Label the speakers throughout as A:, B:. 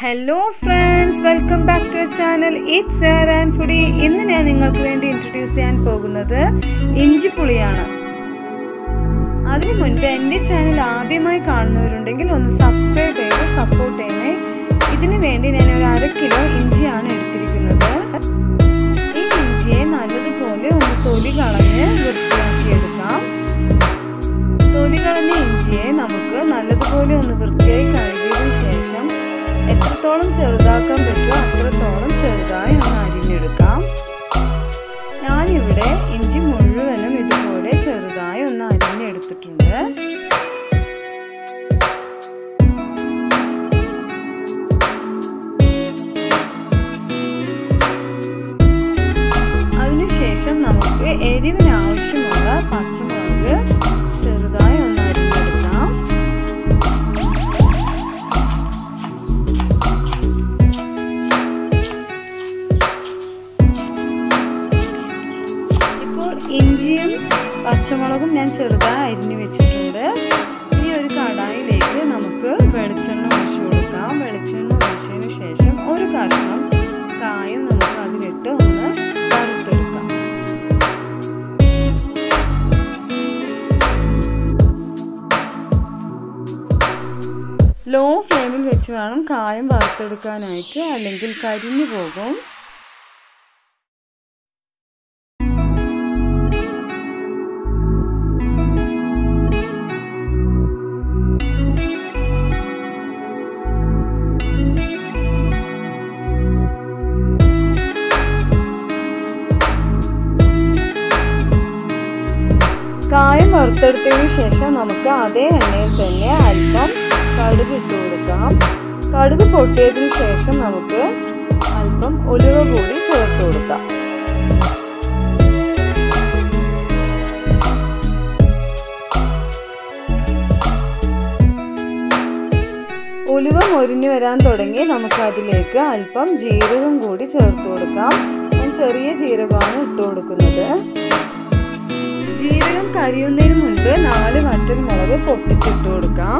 A: hello friends welcome back to channel it's sir and foodie ഇന്ന് ഞാൻ നിങ്ങൾക്ക് വേണ്ടി ഇൻട്രൊഡ്യൂസ് ചെയ്യാൻ പോകുന്നത് ഇഞ്ചിപ്പുളിയാണ് അതിനു മുൻപ് എൻ്റെ ചാനൽ ആദ്യമായി കാണുന്നവരുണ്ടെങ്കിൽ ഒന്ന് സബ്സ്ക്രൈബ് ചെയ്ത് സപ്പോർട്ട് ചെയ്യണേ ഇതിനു വേണ്ടി ഞാൻ ഒരു അര കിലോ ഇഞ്ചിയാണ് എടുത്തിരിക്കുന്നത് ഈ ഇഞ്ചിയെ നല്ലതുപോലെ ഒന്ന് തൊലി കളഞ്ഞ് വൃത്തിയാക്കിയെടുക്കാം തൊലി കളഞ്ഞ ഇഞ്ചിയെ നമുക്ക് നല്ലതുപോലെ ഒന്ന് വൃത്തിയായി കഴുകിയതിനു ശേഷം എത്രത്തോളം ചെറുതാക്കാൻ പറ്റുമോ അത്രത്തോളം ചെറുതായി ഒന്ന് അരിഞ്ഞെടുക്കാം ഞാനിവിടെ ഇഞ്ചി മുഴുവനും ഇതുപോലെ ചെറുതായി ഒന്ന് അരിഞ്ഞെടുത്തിട്ടുണ്ട് അതിനുശേഷം നമുക്ക് എരിവിന് ആവശ്യമുള്ള പച്ചമുളക് ചെറുതായി ഒന്ന് അരിഞ്ഞെടുക്കാം ഇപ്പോൾ ഇഞ്ചിയും പച്ചമുളകും ഞാൻ ചെറുതായി അരിഞ്ഞു വെച്ചിട്ടുണ്ട് ഇനി ഒരു കടായിലേക്ക് നമുക്ക് വെളിച്ചെണ്ണ ഒഴിച്ചു കൊടുക്കാം വെളിച്ചെണ്ണ ഒഴിച്ചതിന് ശേഷം ഒരു കഷ്ണം കായം നമുക്ക് അതിലിട്ട് ഒന്ന് വറുത്തെടുക്കാം ലോ ഫ്ലെയിമിൽ വെച്ച് വേണം കായം വറുത്തെടുക്കാനായിട്ട് അല്ലെങ്കിൽ കരിഞ്ഞു പോകും കായം വറുത്തെടുത്തതിന് ശേഷം നമുക്ക് അതേ എണ്ണയിൽ തന്നെ അല്പം കടുക് ഇട്ട് കൊടുക്കാം കടുക് പൊട്ടിയതിന് ശേഷം നമുക്ക് അല്പം ഉലുവ കൂടി ചേർത്ത് കൊടുക്കാം ഉലുവ മൊരിഞ്ഞു വരാൻ തുടങ്ങി നമുക്ക് അതിലേക്ക് അല്പം ജീരകം കൂടി ചേർത്ത് കൊടുക്കാം ഞാൻ ചെറിയ ജീരകമാണ് ഇട്ട് കൊടുക്കുന്നത് ജീരകം കരിയുന്നതിന് മുൻപ് നാല് വറ്റൽമുളക് പൊട്ടിച്ചിട്ട് കൊടുക്കാം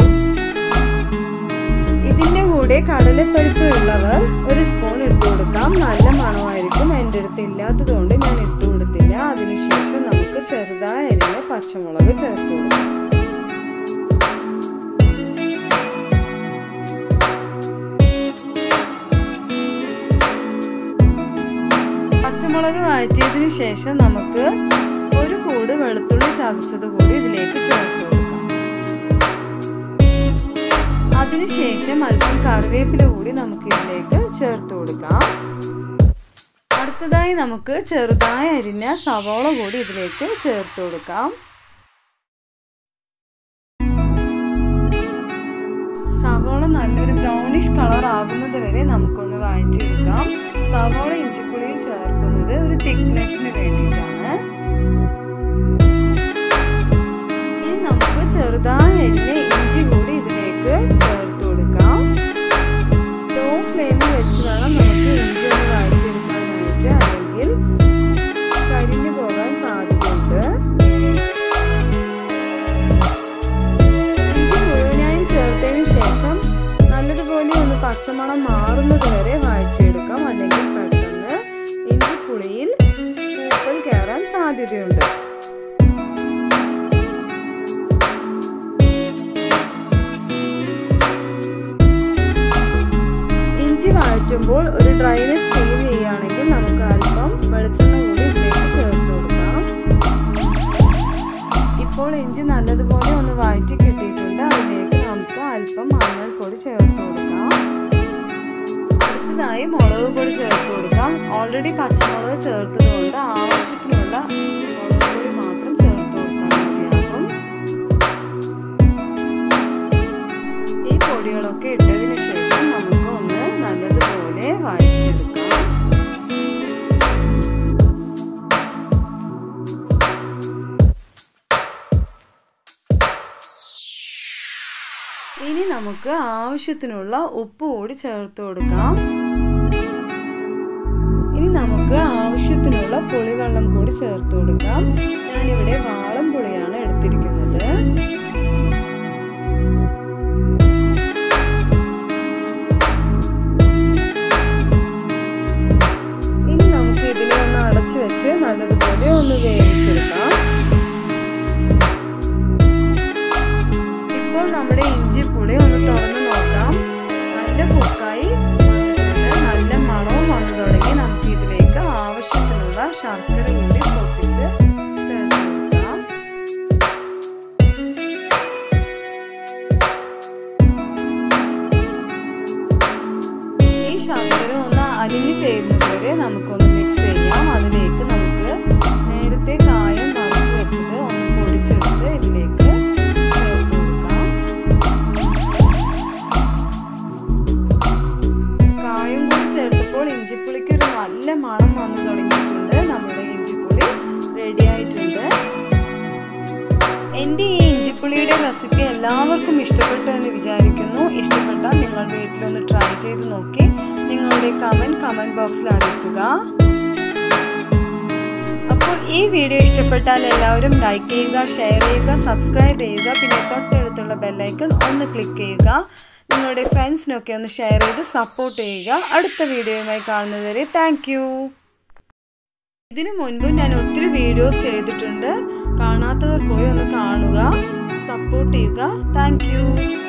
A: ഇതിൻ്റെ കൂടെ കടലപ്പരിപ്പ് ഉള്ളവർ ഒരു സ്പൂൺ ഇട്ട് കൊടുക്കാം നല്ല മണമായിരിക്കും എൻ്റെ അടുത്ത് ഇല്ലാത്തത് കൊണ്ട് ഞാൻ ഇട്ട് കൊടുത്തില്ല അതിനുശേഷം നമുക്ക് ചെറുതായി അരിഞ്ഞ പച്ചമുളക് ചേർത്ത് കൊടുക്കാം പച്ചമുളക് വഴറ്റിയതിനു ശേഷം നമുക്ക് ഒരു കൂട് വെളുത്തുള്ളി ചതച്ചത് കൂടി ഇതിലേക്ക് ചേർത്ത് കൊടുക്കാം അതിനുശേഷം അല്പം കറിവേപ്പില കൂടി നമുക്ക് ഇതിലേക്ക് ചേർത്ത് കൊടുക്കാം അടുത്തതായി നമുക്ക് ചെറുതായി അരിഞ്ഞ സവോള കൂടി ഇതിലേക്ക് ചേർത്ത് കൊടുക്കാം സവോള നല്ലൊരു ബ്രൗണിഷ് കളർ ആകുന്നത് വരെ നമുക്കൊന്ന് വഴറ്റിയെടുക്കാം സവോള ഇഞ്ചിപ്പുളിയിൽ ചേർക്കുന്നത് ഒരു തിക്നെസ്സിന് വേണ്ടിയിട്ടാണ് ഇനി നമുക്ക് ചെറുതായി അരിഞ്ഞ ഇഞ്ചി കൂടി ഇതിലേക്ക് ചേർത്ത് കൊടുക്കാം ലോ ഫ്ലെയിമിൽ വെച്ച് വേണം നമുക്ക് ഇഞ്ചി ഒന്ന് വഴറ്റിയെടുക്കാനായിട്ട് അല്ലെങ്കിൽ കരിഞ്ഞു പോകാൻ സാധ്യതയുണ്ട് ഇഞ്ചി മുഴുവനായും ചേർത്തതിന് ശേഷം നല്ലതുപോലെ ഒന്ന് പച്ചമണം മാറുന്നത് വരെ വഴറ്റിയെടുക്കാം അല്ലെങ്കിൽ പെട്ടെന്ന് ഇഞ്ചി പുളിയിൽ പൂപ്പൽ കയറാൻ സാധ്യതയുണ്ട് ഇഞ്ചി വഴറ്റുമ്പോൾ ഒരു ഡ്രൈനെസ് ഫീൽ ചെയ്യുകയാണെങ്കിൽ നമുക്ക് അല്പം വെളിച്ചെണ്ണ കൂടി ഇതിലേക്ക് ചേർത്ത് കൊടുക്കാം ഇപ്പോൾ ഇഞ്ചി നല്ലതുപോലെ ഒന്ന് വഴറ്റി കിട്ടിയിട്ടുണ്ട് അതിലേക്ക് നമുക്ക് അല്പം മഞ്ഞൾപ്പൊടി ചേർത്ത് കൊടുക്കാം അടുത്തതായി മുളക് പൊടി ചേർത്ത് കൊടുക്കാം ഓൾറെഡി പച്ചമുളക് ചേർത്തതുകൊണ്ട് ആവശ്യത്തിനുള്ള മുളക് പൊടി മാത്രം ചേർത്ത് കൊടുത്താൽ മതിയാകും ഈ പൊടികളൊക്കെ ഇട്ടതിന് ശേഷം നമുക്ക് ഒന്ന് നല്ലതുപോലെ വഴറ്റിയെടുക്കാം ഇനി നമുക്ക് ആവശ്യത്തിനുള്ള ഉപ്പ് കൂടി ചേർത്ത് കൊടുക്കാം ഇനി നമുക്ക് ആവശ്യത്തിനുള്ള പുളിവെള്ളം കൂടി ചേർത്ത് കൊടുക്കാം ഞാനിവിടെ വാളം പുളിയാണ് എടുത്തിരിക്കുന്നത് നല്ല കുക്കായി വന്നിട്ടുണ്ട് നല്ല മണവും വന്നു തുടങ്ങി നമുക്ക് ഇതിലേക്ക് ആവശ്യത്തിനുള്ള ശർക്കര കൂടി പൊട്ടിച്ച് ചേർത്ത് കൊടുക്കാം ഈ ശർക്കര ഒന്ന് അലിഞ്ഞു ചേരുന്നത് വരെ നമുക്കൊന്ന് മിക്സ് ചെയ്യാം അതിലേക്ക് നമുക്ക് നേരത്തെ കായം വറുത്ത് വെച്ചത് ഒന്ന് പൊടിച്ചെടുത്ത് ഇതിലേക്ക് ചേർത്ത് കൊടുക്കാം കായം കൂടി ചേർത്തപ്പോൾ ഇഞ്ചിപ്പുളിക്ക് ഒരു നല്ല മണം വന്നു തുടങ്ങിയിട്ടുണ്ട് നമ്മുടെ ഇഞ്ചിപ്പുളി റെഡി ആയിട്ടുണ്ട് എൻ്റെ ഈ ഇഞ്ചിപ്പുളിയുടെ റെസിപ്പി എല്ലാവർക്കും ഇഷ്ടപ്പെട്ടു എന്ന് വിചാരിക്കുന്നു ഇഷ്ടപ്പെട്ടാൽ നിങ്ങൾ വീട്ടിലൊന്ന് ട്രൈ ചെയ്ത് നോക്കി നിങ്ങളുടെ കമൻറ്റ് കമൻറ്റ് ബോക്സിൽ അറിയിക്കുക അപ്പോൾ ഈ വീഡിയോ ഇഷ്ടപ്പെട്ടാൽ എല്ലാവരും ലൈക്ക് ചെയ്യുക ഷെയർ ചെയ്യുക സബ്സ്ക്രൈബ് ചെയ്യുക പിന്നെ തൊട്ടടുത്തുള്ള ബെല്ലൈക്കൺ ഒന്ന് ക്ലിക്ക് ചെയ്യുക നിങ്ങളുടെ ഫ്രണ്ട്സിനൊക്കെ ഒന്ന് ഷെയർ ചെയ്ത് സപ്പോർട്ട് ചെയ്യുക അടുത്ത വീഡിയോയുമായി കാണുന്നതുവരെ താങ്ക് ഇതിനു മുൻപ് ഞാൻ ഒത്തിരി വീഡിയോസ് ചെയ്തിട്ടുണ്ട് കാണാത്തവർ പോയി ഒന്ന് കാണുക സപ്പോർട്ട് ചെയ്യുക താങ്ക്